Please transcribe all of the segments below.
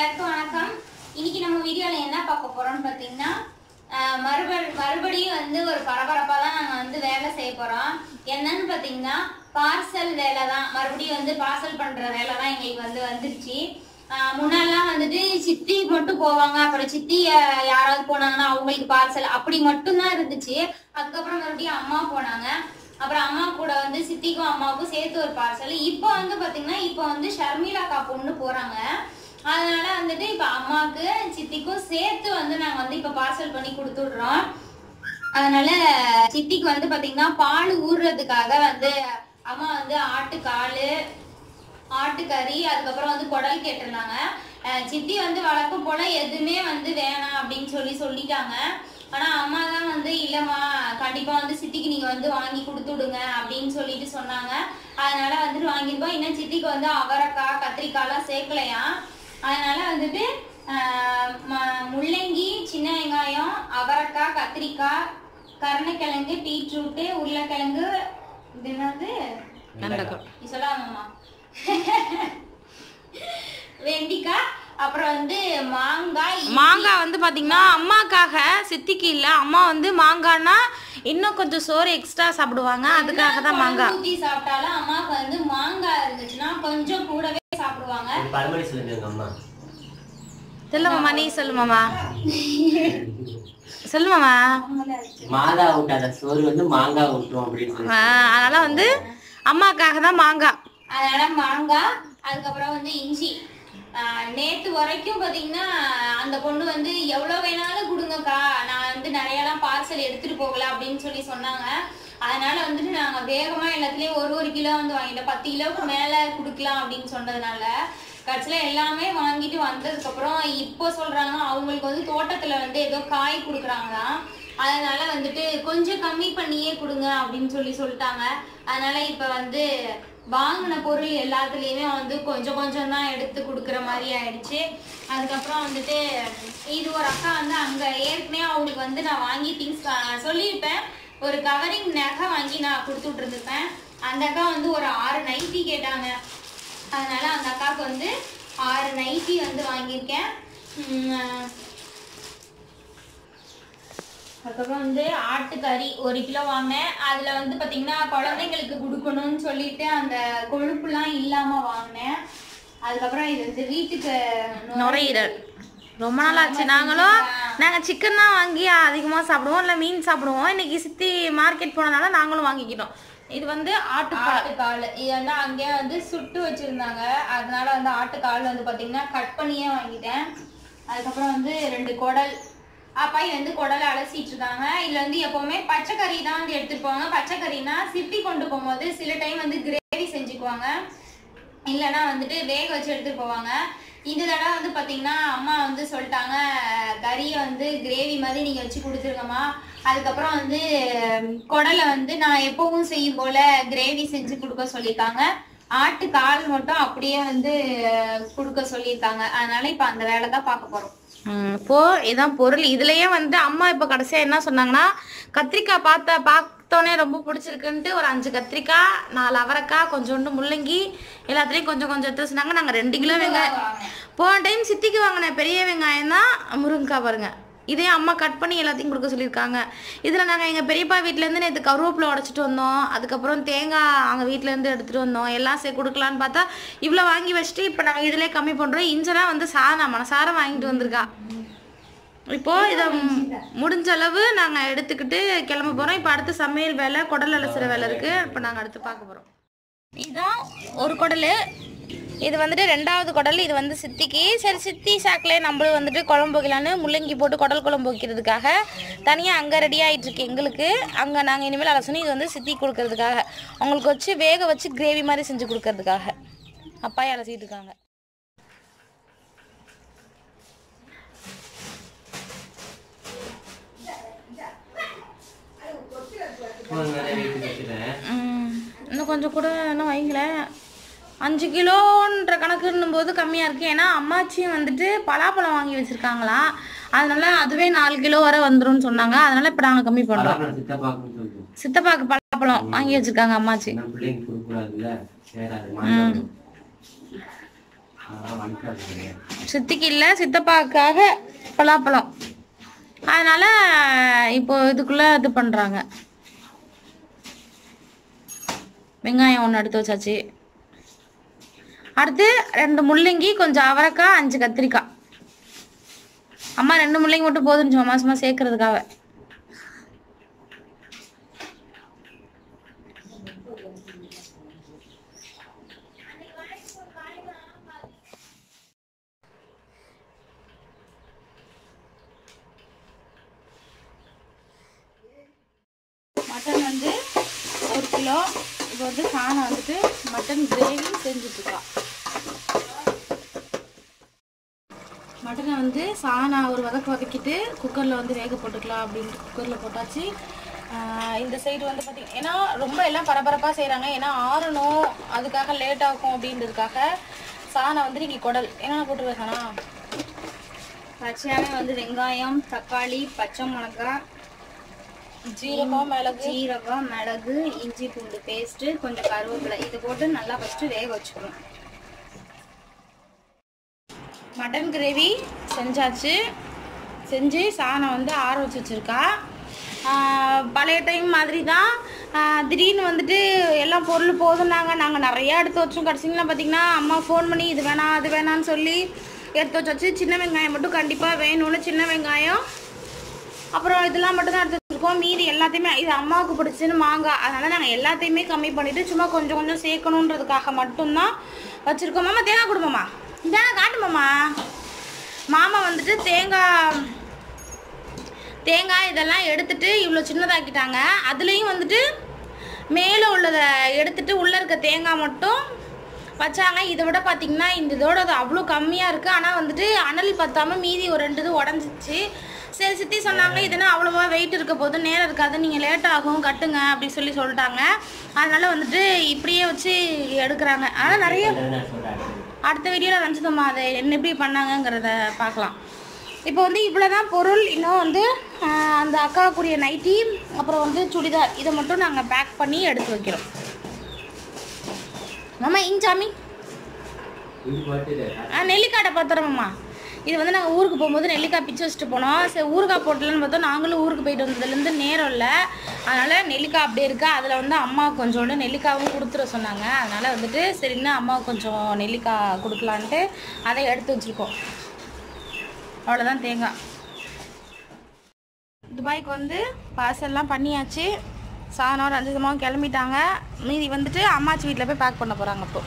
எல்லாருக்கும் வணக்கம் இன்னைக்கு நம்ம வீடியோல என்ன பார்க்க போறோம்னு பாத்தீங்கன்னா ஆஹ், மறுபடி மறுபடியும் வந்து ஒரு பரபரப்பா தான் நாங்க வந்து வேலை செய்ய போறோம் என்னன்னு பாத்தீங்கன்னா பார்சல் வேலை தான் மறுபடியும் வந்து பார்சல் பண்ற வேலை தான் எங்களுக்கு வந்து வந்துருச்சு ஆஹ், முன்னாடிலாம் வந்துட்டு சித்தி மட்டும் போவாங்க அப்புறம் சித்தி ஆஹ், யாராவது போனாங்கன்னா அவங்களுக்கு பார்சல் அப்படி மட்டும்தான் இருந்துச்சு அதுக்கப்புறம் மறுபடியும் அம்மா போனாங்க அப்புறம் அம்மா கூட வந்து சித்திக்கும் அம்மாவுக்கும் சேர்த்து ஒரு பார்சல் இப்போ வந்து பாத்தீங்கன்னா இப்போ வந்து ஷர்மிளாக்கா பொண்ணு போறாங்க அதனால வந்துட்டு இப்ப அம்மாவுக்கு சித்திக்கும் சேர்த்து வந்து நாங்க வந்து இப்ப பார்சல் பண்ணி கொடுத்துடுறோம் அதனால சித்திக்கு வந்து பாத்தீங்கன்னா பால் ஊறுறதுக்காக வந்து அம்மா வந்து ஆட்டுக்காலு ஆட்டுக்கறி அதுக்கப்புறம் வந்து குடல் கேட்டிருந்தாங்க அஹ் சித்தி வந்து வழக்கம் போல எதுவுமே வந்து வேணாம் அப்படின்னு சொல்லி சொல்லிட்டாங்க ஆனா அம்மா தான் வந்து இல்லம்மா கண்டிப்பா வந்து சித்திக்கு நீங்க வந்து வாங்கி கொடுத்துடுங்க அப்படின்னு சொல்லிட்டு சொன்னாங்க அதனால வந்துட்டு வாங்கியிருக்கோம் இன்னும் சித்திக்கு வந்து அவரைக்காய் கத்திரிக்காய்லாம் சேர்க்கலையா அதனால வந்துட்டு ஆஹ் ம- முள்ளங்கி சின்ன வெங்காயம் அவரைக்காய் கத்திரிக்காய் கருணைக்கிழங்கு பீட்ரூட்டு உருளைக்கிழங்கு இது என்னது நீ சொல்லாமம்மா வெண்டிக்காய் அப்புறம் வந்து மாங்காய் மாங்காய் வந்து பாத்தீங்கன்னா அம்மாக்காக சித்திக்கு இல்ல அம்மா வந்து மாங்காய்னா இன்னும் கொஞ்சம் சோறு எக்ஸ்ட்ரா சாப்பிடுவாங்க அதுக்காக தான் மாங்காய் ஊத்தி சாப்பிட்டாலும் அம்மாவுக்கு வந்து மாங்காய் இருந்துச்சுன்னா கொஞ்சம் கூடவே சாப்பிடுவாங்க ஒரு பழமொழி சொல்லுங்க எங்க அம்மா சொல்லு மாமா நீ சொல்லு மாமா சொல்லு மாமா மாதா ஊட்டாத சோறு வந்து மாங்காய் ஊட்டும் அப்படின்னு சொல்லி ஆ, அதனால வந்து அம்மாக்காக தான் மாங்காய் அதனால மாங்காய் அதுக்கப்புறம் வந்து இஞ்சி ஆஹ் நேத்து வரைக்கும் பாத்தீங்கன்னா அந்த பொண்ணு வந்து எவ்வளவு வேணாலும் கொடுங்கக்கா நான் வந்து நிறையலாம் பார்சல் எடுத்துட்டு போகல அப்படின்னு சொல்லி சொன்னாங்க அதனால வந்துட்டு நாங்க வேகமா எல்லாத்துலயும் ஒரு ஒரு கிலோ வந்து வாங்கிட்டோம் பத்து கிலோவுக்கு மேல கொடுக்கலாம் அப்படின்னு சொன்னதுனால கடைசியில எல்லாமே வாங்கிட்டு வந்ததுக்கு அப்புறம் இப்போ சொல்றாங்க அவங்களுக்கு வந்து தோட்டத்துல வந்து ஏதோ காய் கொடுக்குறாங்களாம் அதனால வந்துட்டு கொஞ்சம் கம்மி பண்ணியே கொடுங்க அப்படின்னு சொல்லி சொல்லிட்டாங்க அதனால இப்ப வந்து வாங்கின பொருள் எல்லாத்துலயுமே வந்து கொஞ்சம் கொஞ்சம் தான் எடுத்து கொடுக்குற மாதிரி ஆயிடுச்சு அதுக்கப்புறம் வந்துட்டு இது ஒரு அக்கா வந்து அங்க ஏற்கனவே அவங்களுக்கு வந்து நான் வாங்கி திங்ஸ் சொல்லியிருப்பேன் ஒரு கவரிங் நகை வாங்கி நான் கொடுத்துட்டு இருந்திருப்பேன் அந்த அக்கா வந்து ஒரு ஆறு நைட்டி கேட்டாங்க அதனால அந்த அக்காவுக்கு வந்து ஆறு நைட்டி வந்து வாங்கியிருக்கேன் உம், அதுக்கப்புறம் வந்து ஆட்டுக்கறி ஒரு கிலோ வாங்கினேன் அதுல வந்து பாத்தீங்கன்னா குழந்தைங்களுக்கு கொடுக்கணும்னு சொல்லிட்டு அந்த கொழுப்புலாம் இல்லாம வாங்கினேன் அதுக்கப்புறம் இது வந்து வீட்டுக்கு நுரையீரல் ரொம்ப நாள் ஆச்சு நாங்களும் நாங்க சிக்கன் தான் வாங்கி அதிகமா சாப்பிடுவோம் இல்ல மீன் சாப்பிடுவோம் இன்னைக்கு சித்தி மார்க்கெட் போனனால நாங்களும் வாங்கிக்கிட்டோம் இது வந்து ஆட்டுக்கால் ஆட்டுக்கால் இது வந்து அங்கேயே வந்து சுட்டு வச்சிருந்தாங்க அதனால வந்து ஆட்டுக்கால் வந்து பாத்தீங்கன்னா கட் பண்ணியே வாங்கிட்டேன் அதுக்கப்புறம் வந்து ரெண்டு குடல் அப்பாய் வந்து குடலை அலசிட்டு இருக்காங்க இதுல வந்து எப்பவுமே பச்சைக்கறி தான் வந்து எடுத்துட்டு போவாங்க பச்சைக்கறினா சிப்பி கொண்டு போகும்போது சில டைம் வந்து கிரேவி செஞ்சுக்குவாங்க இல்லைன்னா வந்துட்டு வேக வச்சு எடுத்துட்டு போவாங்க இந்த தடவை வந்து பாத்தீங்கன்னா அம்மா வந்து சொல்லிட்டாங்க கறியை வந்து கிரேவி மாதிரி நீங்க வச்சு கொடுத்துருங்கம்மா அதுக்கப்புறம் வந்து ம், குடலை வந்து நான் எப்பவும் செய்யும் போல கிரேவி செஞ்சு கொடுக்க சொல்லியிருக்காங்க ஆட்டு கால் மட்டும் அப்படியே வந்து அஹ், கொடுக்க சொல்லியிருக்காங்க அதனால இப்ப அந்த வேலை தான் பார்க்க போறோம் ம், இப்போ இதான் பொருள் இதுலயே வந்து அம்மா இப்ப கடைசியா என்ன சொன்னாங்கன்னா கத்திரிக்காய் பார்த்த பார்த்தோன்னே ரொம்ப பிடிச்சிருக்குன்ட்டு ஒரு அஞ்சு கத்திரிக்காய் நாலு அவரைக்காய் கொஞ்சோண்டு முள்ளங்கி எல்லாத்துலயும் கொஞ்சம் கொஞ்சம் எடுத்து சொன்னாங்க நாங்க ரெண்டு கிலோ வெங்காயம் போன டைம் சித்திக்கு வாங்கின பெரிய வெங்காயம் தான் முருங்கைக்காய் பாருங்க இதே அம்மா கட் பண்ணி எல்லாத்தையும் கொடுக்க சொல்லியிருக்காங்க இதில் நாங்கள் எங்கள் பெரியப்பா வீட்டிலேருந்து நேற்று கருவேப்பிலை உடச்சிட்டு வந்தோம் அதுக்கப்புறம் தேங்காய் அவங்க வீட்டிலேருந்து எடுத்துகிட்டு வந்தோம் எல்லாம் சே கொடுக்கலான்னு பார்த்தா இவ்வளோ வாங்கி வச்சுட்டு இப்போ நாங்கள் இதிலே கம்மி பண்ணுறோம் இஞ்செல்லாம் வந்து சாதனா மனசார வாங்கிட்டு வந்திருக்கா இப்போ இதை முடிஞ்ச அளவு நாங்கள் எடுத்துக்கிட்டு கிளம்ப போகிறோம் இப்போ அடுத்து சமையல் வேலை குடல் அலசுற வேலை இருக்குது இப்போ நாங்கள் அடுத்து பார்க்க போகிறோம் இதுதான் ஒரு குடல் இது வந்துட்டு ரெண்டாவது குடல் இது வந்து சித்திக்கு சரி சித்தி சாக்கிலே நம்மளும் வந்துட்டு குழம்பு வைக்கலான்னு முள்ளங்கி போட்டு குடல் குழம்பு வைக்கிறதுக்காக தனியாக அங்கே ரெடி ஆகிட்டு இருக்கு எங்களுக்கு அங்கே நாங்கள் இனிமேல் அலசணும் இது வந்து சித்தி கொடுக்கறதுக்காக அவங்களுக்கு வச்சு வேக வச்சு கிரேவி மாதிரி செஞ்சு கொடுக்கறதுக்காக அப்பாயே அலசிட்டு இருக்காங்க ஃபோன் வேற வீட்டுக்கு வச்சுட்டேன் ம், இன்னும் கொஞ்சம் கூட இன்னும் வைங்களேன் அஞ்சு கிலோன்ற கணக்குன்னும் போது கம்மியாக இருக்குது ஏன்னா அம்மாச்சியும் வந்துட்டு பலாப்பழம் வாங்கி வச்சுருக்காங்களாம் அதனால அதுவே நாலு கிலோ வரை வந்துரும்னு சொன்னாங்க அதனால இப்போ நாங்கள் கம்மி பண்ணுறோம் பலாப்பழம் சித்தப்பாக்குன்னு சொல்லுவோம் சித்தப்பாக்கு பலாப்பழம் வாங்கி வச்சுருக்காங்க அம்மாச்சி நம்ம பிள்ளைங்க கொடுக்கக்கூடாதுல்ல சேராது மாட்டாங்க சித்திக்கு இல்லை சித்தப்பாவுக்காக பலாப்பழம் அதனால இப்போ இதுக்குள்ள இது பண்றாங்க வெங்காயம் ஒன்று எடுத்து வச்சாச்சு அடுத்து ரெண்டு முள்ளங்கி கொஞ்சம் அவரைக்காய் அஞ்சு கத்திரிக்காய் அம்மா ரெண்டு முள்ளங்கி மட்டும் போதுன்னு சும்மா சும்மா சேர்க்கறதுக்காக மட்டன் வந்து ஒரு கிலோ இப்போ வந்து சாணம் வந்துட்டு மட்டன் கிரேவி செஞ்சுட்ருக்கலாம் மட்டனை வந்து சாணம் ஒரு வதக்கு வதக்கிட்டு குக்கரில் வந்து வேக போட்டுக்கலாம் அப்படின்ட்டு குக்கரில் போட்டாச்சு ஆஹ் இந்த சைடு வந்து பார்த்தீங்கன்னா ஏன்னா ரொம்ப எல்லாம் பரபரப்பாக செய்கிறாங்க ஏன்னா ஆறணும் அதுக்காக லேட் ஆகும் அப்படின்றதுக்காக சாணம் வந்து நீங்கள் குடல் என்னென்ன போட்டுருவேன் சாணா பச்சையாவே வந்து வெங்காயம் தக்காளி பச்சை மிளகாய் ஜீரகம் மிளகு ஜீரகம் மிளகு இஞ்சி பூண்டு பேஸ்ட் கொஞ்சம் கருவேப்பிலை இதை போட்டு நல்லா ஃபர்ஸ்ட் வேக வச்சுக்கணும் மட்டன் கிரேவி செஞ்சாச்சு செஞ்சு சாணம் வந்து ஆற வச்சு வச்சுருக்கா பழைய டைம் மாதிரி தான் ஆஹ் திடீர்னு வந்துட்டு எல்லாம் பொருள் போதும்னாங்க நாங்கள் நிறையா எடுத்து வச்சோம் கடைசியில் பார்த்தீங்கன்னா அம்மா ஃபோன் பண்ணி இது வேணாம் அது வேணாம்னு சொல்லி எடுத்து வச்சு வச்சு சின்ன வெங்காயம் மட்டும் கண்டிப்பாக வேணும்னு சின்ன வெங்காயம் அப்புறம் இதெல்லாம் மட்டும் தான் எடுத்து வச்சிருக்கோம் மீதி எல்லாத்தையுமே இது அம்மாவுக்கு பிடிச்சுன்னு மாங்காய் அதனால நாங்கள் எல்லாத்தையுமே கம்மி பண்ணிட்டு சும்மா கொஞ்சம் கொஞ்சம் சேர்க்கணுன்றதுக்காக மட்டும்தான் வச்சிருக்கோம் மாமா தேங்காய் கொடுமாம்மா இதானே காட்டுமாம்மா மாமா வந்துட்டு தேங்காய் தேங்காய் இதெல்லாம் எடுத்துட்டு இவ்வளோ சின்னதாக்கிட்டாங்க அதுலேயும் வந்துட்டு மேலே உள்ளதை எடுத்துட்டு உள்ளே இருக்க தேங்காய் மட்டும் வச்சாங்க இதை விட பார்த்தீங்கன்னா இந்த இதோட அது அவ்வளோ கம்மியாக இருக்குது ஆனால் வந்துட்டு அனல் பத்தாம மீதி ஒரு ரெண்டு இது உடஞ்சிச்சு சரி சித்தி சொன்னாங்க இதுனா அவ்வளோவா வெயிட் இருக்க போது நேரம் இருக்காது நீங்கள் லேட் ஆகும் கட்டுங்க அப்படி சொல்லி சொல்லிட்டாங்க அதனால வந்துட்டு இப்படியே வச்சு எடுக்கிறாங்க ஆனால் நிறைய அடுத்த வீடியோவில் வந்துச்சுதம்மா அதை என்ன எப்படி பண்ணாங்கங்கிறத பார்க்கலாம் இப்போ வந்து இவ்வளோதான் பொருள் இன்னும் வந்து ஆஹ், அந்த அக்காவுக்குரிய நைட்டி அப்புறம் வந்து சுடிதார் இதை மட்டும் நாங்கள் பேக் பண்ணி எடுத்து வைக்கிறோம் மாமா இஞ்சாமி ஆ நெல்லிக்காயை பார்த்துறோம்மா இது வந்து நாங்கள் ஊருக்கு போகும்போது நெல்லிக்காய் பிச்சு வச்சுட்டு போனோம் சரி ஊறுகாய் போட்டலன்னு பார்த்தோம் நாங்களும் ஊருக்கு போயிட்டு வந்ததுலேருந்து நேரம் இல்லை அதனால் நெல்லிக்காய் அப்படியே இருக்கு அதில் வந்து அம்மா கொஞ்சோண்டு நெல்லிக்காவும் கொடுத்துட சொன்னாங்க அதனால் வந்துட்டு சரின்னு அம்மாவுக்கு கொஞ்சம் நெல்லிக்காய் கொடுக்கலான்ட்டு அதை எடுத்து வச்சுருக்கோம் அவ்வளோதான் தேங்காய் துபாய்க்கு வந்து பார்சல்லாம் பண்ணியாச்சு சாயனம் ரஞ்சிதமாவும் கிளம்பிட்டாங்க மீதி வந்துட்டு அம்மாச்சி வீட்டில் போய் பேக் பண்ண போகிறாங்க இப்போ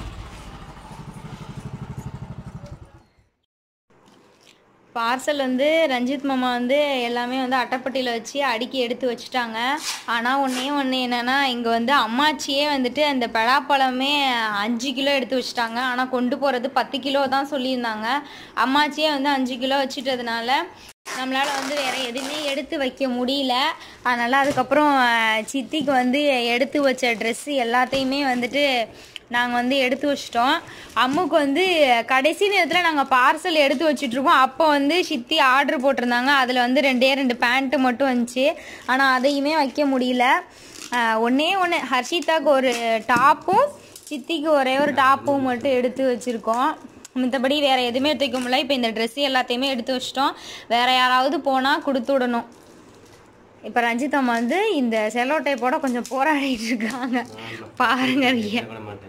பார்சல் வந்து ரஞ்சித் மாமா வந்து எல்லாமே வந்து அட்டைப்பட்டியில் வச்சு அடுக்கி எடுத்து வச்சுட்டாங்க ஆனால் ஒன்றே ஒன்று என்னென்னா இங்கே வந்து அம்மாச்சியே வந்துட்டு அந்த பலாப்பழமே அஞ்சு கிலோ எடுத்து வச்சுட்டாங்க ஆனால் கொண்டு போகிறது பத்து கிலோ தான் சொல்லியிருந்தாங்க அம்மாச்சியே வந்து அஞ்சு கிலோ வச்சுட்டதுனால நம்மளால் வந்து வேற எதுவுமே எடுத்து வைக்க முடியல அதனால் அதுக்கப்புறம் அஹ், சித்திக்கு வந்து எடுத்து வச்ச ட்ரெஸ்ஸு எல்லாத்தையுமே வந்துட்டு நாங்கள் வந்து எடுத்து வச்சிட்டோம் அம்முக்கு வந்து கடைசி நேரத்தில் நாங்கள் பார்சல் எடுத்து வச்சிட்ருக்கோம் அப்போ வந்து சித்தி ஆர்டர் போட்டிருந்தாங்க அதில் வந்து ரெண்டே ரெண்டு பேண்ட்டு மட்டும் வந்துச்சு ஆனால் அதையுமே வைக்க முடியல அஹ், ஒண்ணே ஒன்று ஹர்ஷிதாக்கு ஒரு டாப்பும் சித்திக்கு ஒரே ஒரு டாப்பும் மட்டும் எடுத்து வச்சுருக்கோம் மற்றபடி வேறு எதுவுமே எடுத்து வைக்க முடியல இப்போ இந்த ட்ரெஸ் எல்லாத்தையுமே எடுத்து வச்சிட்டோம் வேறு யாராவது போனால் கொடுத்து விடணும் இப்போ ரஞ்சித் அம்மா வந்து இந்த செலோ டைப்போட கொஞ்சம் போராடிட்டு இருக்காங்க பாருங்க ஐயா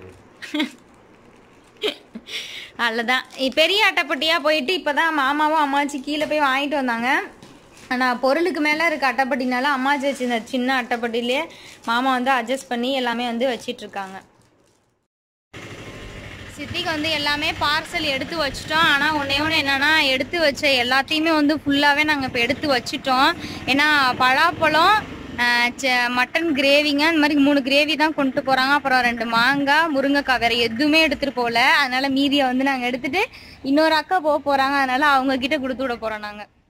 அவ்வளோதான் பெரிய அட்டைப்பட்டியாக போயிட்டு இப்போ தான் மாமாவும் அம்மாச்சி கீழே போய் வாங்கிட்டு வந்தாங்க ஆனால் பொருளுக்கு மேலே இருக்க அட்டைப்பட்டினால அம்மாச்சி வச்சிருந்த சின்ன அட்டைப்பட்டிலே மாமா வந்து அட்ஜஸ்ட் பண்ணி எல்லாமே வந்து வச்சிட்டு இருக்காங்க சித்திக்கு வந்து எல்லாமே பார்சல் எடுத்து வச்சிட்டோம் ஆனால் ஒன்றே ஒன்று என்னென்னா எடுத்து வச்ச எல்லாத்தையுமே வந்து ஃபுல்லாகவே நாங்கள் இப்போ எடுத்து வச்சிட்டோம் ஏன்னா பலாப்பழம் ஆஹ், ச- மட்டன் கிரேவிங்க அந்த மாதிரி மூணு கிரேவி தான் கொண்டு போகிறாங்க அப்புறம் ரெண்டு மாங்காய் முருங்கைக்காய் வேறு எதுவுமே எடுத்துகிட்டு போகல அதனால் மீதியை வந்து நாங்கள் எடுத்துகிட்டு இன்னொரு அக்கா போக போகிறாங்க அதனால் அவங்க கிட்ட கொடுத்து விட போகிறோம் நாங்கள்